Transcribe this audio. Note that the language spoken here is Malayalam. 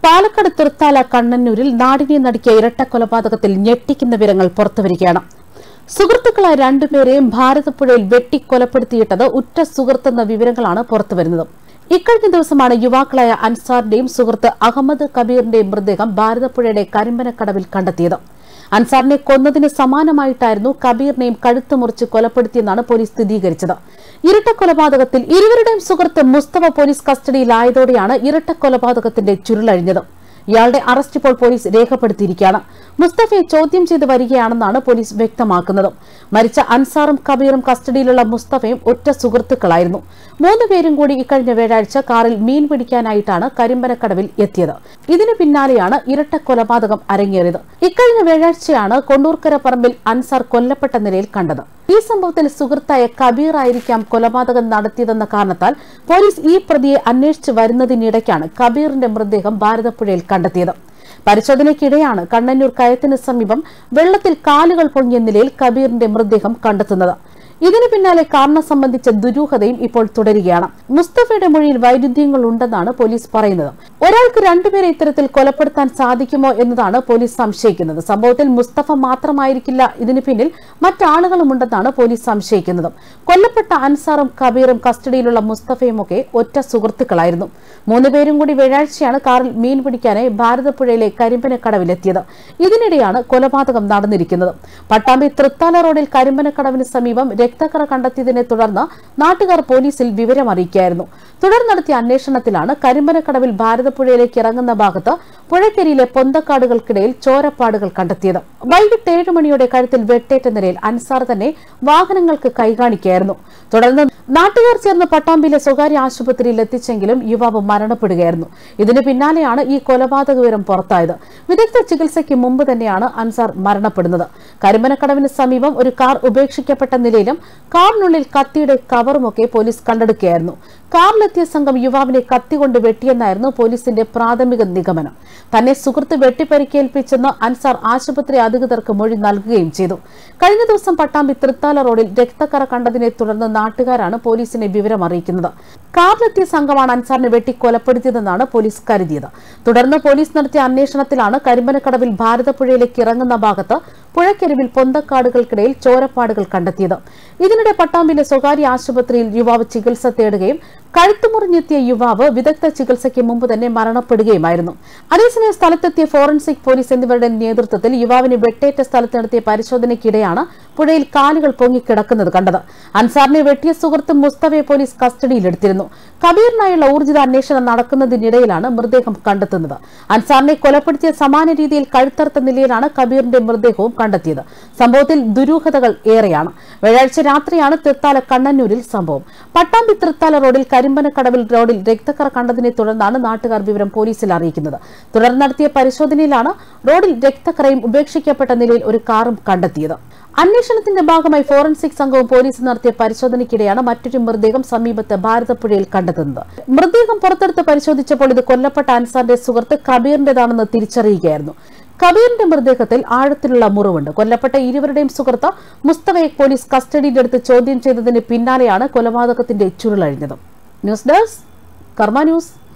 പാലക്കാട് തൃത്താല കണ്ണന്നൂരിൽ നാടിനെ നടുക്കിയ ഇരട്ട കൊലപാതകത്തിൽ ഞെട്ടിക്കുന്ന വിവരങ്ങൾ പുറത്തുവരികയാണ് സുഹൃത്തുക്കളായ രണ്ടുപേരെയും ഭാരതപ്പുഴയിൽ വെട്ടിക്കൊലപ്പെടുത്തിയിട്ടത് ഉറ്റ സുഹൃത്തെന്ന വിവരങ്ങളാണ് പുറത്തുവരുന്നത് ഇക്കഴിഞ്ഞ ദിവസമാണ് യുവാക്കളായ അൻസാറിന്റെയും സുഹൃത്ത് അഹമ്മദ് കബീറിന്റെയും മൃതദേഹം ഭാരതപ്പുഴയുടെ കരിമ്പനക്കടവിൽ കണ്ടെത്തിയത് അൻസാറിനെ കൊന്നതിന് സമാനമായിട്ടായിരുന്നു കബീറിനെയും കഴുത്ത് മുറിച്ച് കൊലപ്പെടുത്തിയെന്നാണ് പോലീസ് സ്ഥിരീകരിച്ചത് ഇരട്ട കൊലപാതകത്തിൽ ഇരുവരുടെയും സുഹൃത്ത് മുസ്തഫ പോലീസ് കസ്റ്റഡിയിലായതോടെയാണ് ഇരട്ട കൊലപാതകത്തിന്റെ ചുരുളഴിഞ്ഞത് ഇയാളുടെ അറസ്റ്റ് ഇപ്പോൾ പോലീസ് രേഖപ്പെടുത്തിയിരിക്കുകയാണ് മുസ്തഫയെ ചോദ്യം ചെയ്ത് വരികയാണെന്നാണ് പോലീസ് വ്യക്തമാക്കുന്നത് മരിച്ച അൻസാറും കബീറും കസ്റ്റഡിയിലുള്ള മുസ്തഫയും ഒറ്റ സുഹൃത്തുക്കളായിരുന്നു മൂന്നുപേരും കൂടി ഇക്കഴിഞ്ഞ വ്യാഴാഴ്ച കാറിൽ മീൻ പിടിക്കാനായിട്ടാണ് കരിമ്പനക്കടവിൽ എത്തിയത് ഇതിനു പിന്നാലെയാണ് ഇരട്ട കൊലപാതകം അരങ്ങേറിയത് ഇക്കഴിഞ്ഞ വ്യാഴാഴ്ചയാണ് കൊണ്ടൂർക്കര പറമ്പിൽ അൻസാർ കൊല്ലപ്പെട്ട നിലയിൽ കണ്ടത് ഈ സംഭവത്തിൽ സുഹൃത്തായ കബീർ ആയിരിക്കാം കൊലപാതകം നടത്തിയതെന്ന കാരണത്താൽ പോലീസ് ഈ പ്രതിയെ അന്വേഷിച്ചു വരുന്നതിനിടയ്ക്കാണ് കബീറിന്റെ മൃതദേഹം ഭാരതപ്പുഴയിൽ കണ്ടെത്തിയത് പരിശോധനയ്ക്കിടെയാണ് കണ്ണന്നൂർ കയത്തിന് സമീപം വെള്ളത്തിൽ കാലുകൾ പൊങ്ങിയ നിലയിൽ കബീറിന്റെ മൃതദേഹം കണ്ടെത്തുന്നത് ഇതിനു പിന്നാലെ കാരണം സംബന്ധിച്ച ദുരൂഹതയും ഇപ്പോൾ തുടരുകയാണ് മുസ്തഫയുടെ മൊഴിയിൽ വൈരുദ്ധ്യങ്ങൾ ഉണ്ടെന്നാണ് പോലീസ് പറയുന്നത് ഒരാൾക്ക് രണ്ടുപേരെ ഇത്തരത്തിൽ കൊലപ്പെടുത്താൻ സാധിക്കുമോ എന്നതാണ് പോലീസ് സംശയിക്കുന്നത് സംഭവത്തിൽ മുസ്തഫ മാത്രമായിരിക്കില്ല ഇതിനു പിന്നിൽ മറ്റാളുകളുമുണ്ടെന്നാണ് പോലീസ് സംശയിക്കുന്നത് കൊല്ലപ്പെട്ട അൻസാറും കബീറും കസ്റ്റഡിയിലുള്ള മുസ്തഫയുമൊക്കെ ഒറ്റ സുഹൃത്തുക്കളായിരുന്നു മൂന്നുപേരും കൂടി വ്യാഴാഴ്ചയാണ് കാറിൽ മീൻ പിടിക്കാനായി ഭാരതപ്പുഴയിലെ കരിമ്പനക്കടവിലെത്തിയത് ഇതിനിടെയാണ് കൊലപാതകം നടന്നിരിക്കുന്നത് പട്ടാമ്പി തൃത്താല റോഡിൽ കരിമ്പനക്കടവിന് സമീപം രക്തക്കറ കണ്ടെത്തിയതിനെ തുടർന്ന് നാട്ടുകാർ പോലീസിൽ വിവരമറിയിക്കുകയായിരുന്നു തുടർ നടത്തിയ അന്വേഷണത്തിലാണ് കരിമ്പനക്കടവിൽ ഭാരതപ്പുഴയിലേക്ക് ഇറങ്ങുന്ന ഭാഗത്ത് പുഴക്കരിയിലെ പൊന്തക്കാടുകൾക്കിടയിൽ ചോരപ്പാടുകൾ കണ്ടെത്തിയത് വൈകിട്ട് ഏഴ് മണിയോടെ കഴുത്തിൽ വെട്ടേറ്റ നിലയിൽ അൻസാർ തന്നെ വാഹനങ്ങൾക്ക് കൈകാണിക്കുകയായിരുന്നു തുടർന്ന് നാട്ടുകാർ ചേർന്ന് പട്ടാമ്പിയിലെ സ്വകാര്യ ആശുപത്രിയിൽ എത്തിച്ചെങ്കിലും യുവാവ് മരണപ്പെടുകയായിരുന്നു ഇതിന് പിന്നാലെയാണ് ഈ കൊലപാതക വിവരം പുറത്തായത് വിദഗ്ധ ചികിത്സയ്ക്ക് മുമ്പ് തന്നെയാണ് അൻസാർ മരണപ്പെടുന്നത് കരിമ്പനക്കടവിന് സമീപം ഒരു കാർ ഉപേക്ഷിക്കപ്പെട്ട നിലയിലും കാറിനുള്ളിൽ കത്തിയുടെ കവറുമൊക്കെ പോലീസ് കണ്ടെടുക്കുകയായിരുന്നു കാറിലെത്തിയ സംഘം യുവാവിനെ കത്തികൊണ്ട് വെട്ടിയെന്നായിരുന്നു പോലീസിന്റെ പ്രാഥമിക നിഗമനം തന്നെ സുഹൃത്ത് വെട്ടിപ്പരിക്കേൽപ്പിച്ചെന്ന് അൻസാർ ആശുപത്രി അധികൃതർക്ക് മൊഴി നൽകുകയും ചെയ്തു കഴിഞ്ഞ ദിവസം പട്ടാമ്പി തൃത്താല റോഡിൽ രക്തക്കറ കണ്ടതിനെ തുടർന്ന് നാട്ടുകാരാണ് പോലീസിനെ വിവരം അറിയിക്കുന്നത് കാറിലെത്തിയ സംഘമാണ് അൻസാറിനെ വെട്ടി കൊലപ്പെടുത്തിയതെന്നാണ് പോലീസ് കരുതിയത് തുടർന്ന് പോലീസ് നടത്തിയ അന്വേഷണത്തിലാണ് കരിമ്പനക്കടവിൽ ഭാരതപ്പുഴയിലേക്ക് ഇറങ്ങുന്ന ഭാഗത്ത് പുഴക്കരിവിൽ പൊന്തക്കാടുകൾക്കിടയിൽ ചോരപ്പാടുകൾ കണ്ടെത്തിയത് ഇതിനിടെ പട്ടാമ്പിയിലെ സ്വകാര്യ ആശുപത്രിയിൽ യുവാവ് ചികിത്സ തേടുകയും കഴുത്തുമുറിഞ്ഞെത്തിയ യുവാവ് വിദഗ്ധ ചികിത്സയ്ക്ക് മുമ്പ് തന്നെ മരണപ്പെടുകയുമായിരുന്നു അതേസമയം സ്ഥലത്തെത്തിയ ഫോറൻസിക് പോലീസ് എന്നിവരുടെ നേതൃത്വത്തിൽ യുവാവിന് വെട്ടേറ്റ സ്ഥലത്ത് നടത്തിയ പരിശോധനയ്ക്കിടെയാണ് പുഴയിൽ കാലുകൾ പൊങ്ങിക്കിടക്കുന്നത് കണ്ടത് അൻസാറിനെ വെട്ടിയ സുഹൃത്ത് മുസ്തഫയെ പോലീസ് കസ്റ്റഡിയിലെടുത്തിരുന്നു കബീറിനായുള്ള ഊർജിത അന്വേഷണം നടക്കുന്നതിനിടയിലാണ് മൃതദേഹം കണ്ടെത്തുന്നത് അൻസാറിനെ കൊലപ്പെടുത്തിയ സമാന രീതിയിൽ കഴുത്തറുത്ത നിലയിലാണ് കബീറിന്റെ മൃതദേഹവും കണ്ടെത്തിയത് സംഭവത്തിൽ ദുരൂഹതകൾ ഏറെയാണ് വ്യാഴാഴ്ച രാത്രിയാണ് തൃത്താല കണ്ണന്നൂരിൽ സംഭവം പട്ടാമ്പി തൃത്താല റോഡിൽ കരിമ്പനക്കടവിൽ റോഡിൽ രക്തക്കറ കണ്ടതിനെ തുടർന്നാണ് നാട്ടുകാർ വിവരം പോലീസിൽ അറിയിക്കുന്നത് തുടർന്ന് നടത്തിയ പരിശോധനയിലാണ് റോഡിൽ രക്തക്കറയും ഉപേക്ഷിക്കപ്പെട്ട നിലയിൽ ഒരു കാറും കണ്ടെത്തിയത് അന്വേഷണത്തിന്റെ ഭാഗമായി ഫോറൻസിക് സംഘവും പോലീസ് നടത്തിയ പരിശോധനയ്ക്കിടെയാണ് മറ്റൊരു മൃതദേഹം സമീപത്ത് ഭാരതപ്പുഴയിൽ കണ്ടെത്തുന്നത് മൃതദേഹം പുറത്തെടുത്ത് പരിശോധിച്ചപ്പോൾ ഇത് കൊല്ലപ്പെട്ട അൻസാറിന്റെ സുഹൃത്ത് കബീറിന്റേതാണെന്ന് തിരിച്ചറിയുകയായിരുന്നു കബീറിന്റെ മൃതദേഹത്തിൽ ആഴത്തിലുള്ള മുറിവുണ്ട് കൊല്ലപ്പെട്ട ഇരുവരുടെയും സുഹൃത്ത് മുസ്തഫയെ പോലീസ് കസ്റ്റഡിയിലെടുത്ത് ചോദ്യം ചെയ്തതിന് പിന്നാലെയാണ് കൊലപാതകത്തിന്റെ ചുരുളഴിഞ്ഞത് ന്യൂസ് ഡെസ്ക് കർമ്മ ന്യൂസ്